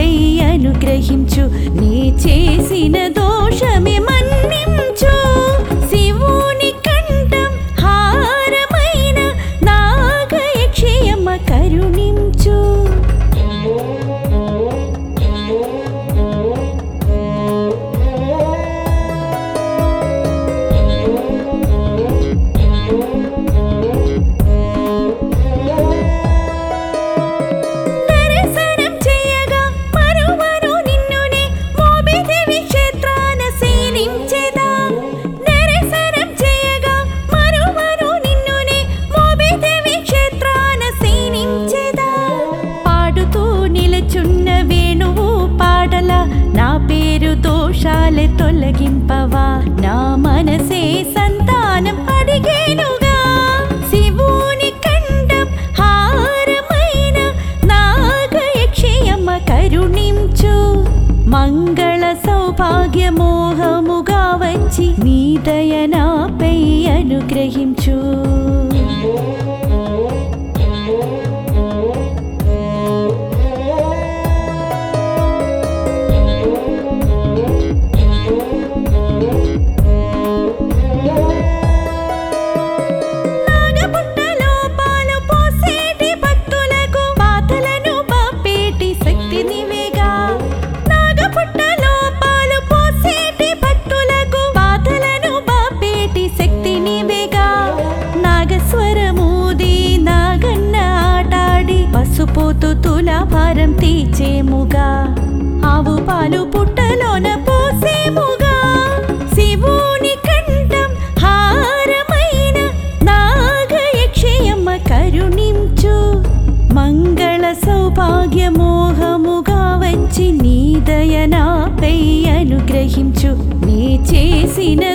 నాపై అనుగ్రహించు నీ చేసిన దోషమే మన్నించు శివుని కంఠం హారమైన నాగయక్షయమ్మ కరుణించు దర్శనం చేయగా మరువను నిన్నునే మోబిదేవి క్షేత్రాన సేవించెదా దర్శనం చేయగా మరువను నిన్నునే మోబిదేవి క్షేత్రాన సేవించెదా పాడుతూ నిలచున్న వేణువు పాడల నా పేరు దోషాలే తొలగింపవా నా మనసే సంతానం అడిగేనుగా శివుని కంఠం హారమైన నాగయక్షయమ్మ కరుణించు మంగళ సౌభాగ్య మోహముగా వచ్చి నీ దయ నాపై అనుగ్రహించు నాగపుట్టలో పాలు పోసేటి భక్తులకు బాధలను బాపేటి శక్తి నీవేగా నాగపుట్టలో పాలు పోసేటి భక్తులకు బాధలను బాపేటి శక్తి నీవేగా నాగస్వరమూది నాగన్న ఆటాడి పసుపోతు తులాభారం తీచేముగా ఆవు పాలు పుట్టలోన పోసేముగా శివుని కంఠం హారమైన నాగయక్షయమ్మ కరుణించు మంగళ సౌభాగ్య మోహముగా వచ్చి నీ దయ నాపై అనుగ్రహించు నీ చేసిన